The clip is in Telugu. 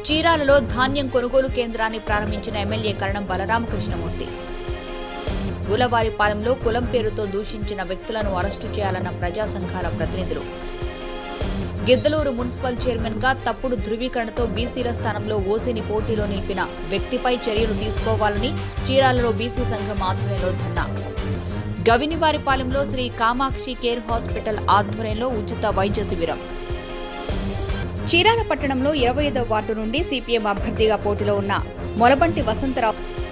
చీరాలలో ధాన్యం కొనుగోలు కేంద్రాన్ని ప్రారంభించిన ఎమ్మెల్యే కరణం బలరామకృష్ణమూర్తి గులవారిపాలెంలో కులం పేరుతో దూషించిన వ్యక్తులను అరెస్టు చేయాలన్న ప్రజా సంఘాల ప్రతినిధులు గిద్దలూరు మున్సిపల్ చైర్మన్ గా తప్పుడు ధృవీకరణతో బీసీల స్థానంలో ఓసీని పోటీలో నిలిపిన వ్యక్తిపై చర్యలు తీసుకోవాలని చీరాలలో బీసీ సంఘం ఆధ్వర్యంలో ధర్నా గవినివారిపాలెంలో శ్రీ కామాక్షి కేర్ హాస్పిటల్ ఆధ్వర్యంలో ఉచిత వైద్య శిబిరం చీరాల పట్టణంలో ఇరవై ఐదవ వార్డు నుండి సిపిఎం అభ్యర్థిగా పోటీలో ఉన్న మొలబంటి వసంతరావు